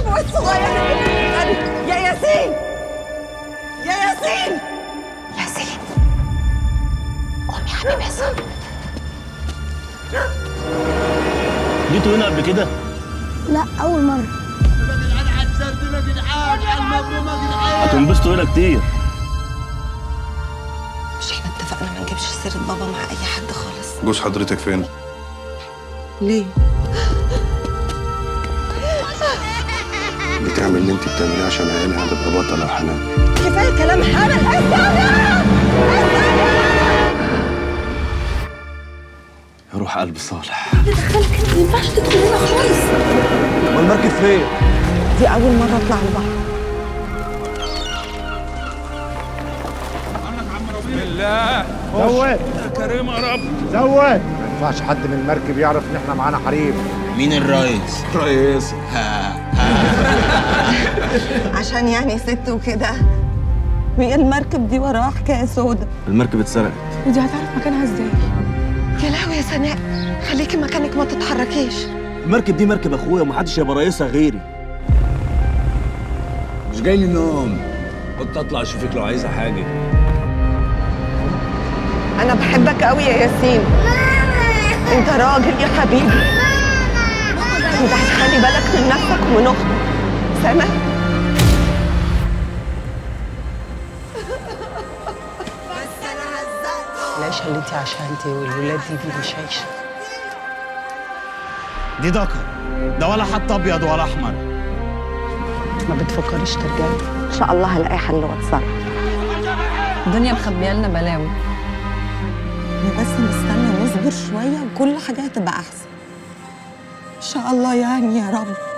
ابو الصغير يا ياسين يا ياسين ياسين قوم يا حبيبي يا جيتوا هنا قبل كده؟ لا اول مره هتنبسطوا هنا كتير مش احنا اتفقنا ما نجيبش سيره بابا مع اي حد خالص جوز حضرتك فين؟ ليه بتعمل اللي انت بتعمليه عشان عيالها هتبقى بطلة يا حنان كفايه كلام حمل استنى روح قلب صالح دخلك انت ما ينفعش تدخل هنا خالص والمركب فين؟ دي اول مره اطلع البحر زود كريم يا رب زود ما ينفعش حد من المركب يعرف ان احنا معانا حريم مين الرئيس؟ رئيس عشان يعني ست وكده هي المركب دي وراها حكايه سودا المركب اتسرقت ودي هتعرف مكانها ازاي يا لهوي يا سناء خليكي مكانك ما تتحركيش المركب دي مركب اخويا ومحدش هيبقى رئيسها غيري مش جاي لي نوم قلت اطلع اشوفك لو عايزه حاجه انا بحبك قوي يا ياسين انت راجل يا حبيبي انت هتخلي بالك من نفسك ومن اختك سامع العيشة اللي انت عايشاها انت والولاد دي دي مش عيشة دي دكر ده ولا حتى ابيض ولا احمر ما بتفكريش ترجعي ان شاء الله هلاقي حل واتصرف الدنيا مخبيه لنا بلاوي بس نستنى نصبر شوية وكل حاجة هتبقى أحسن إن شاء الله يعني يا رب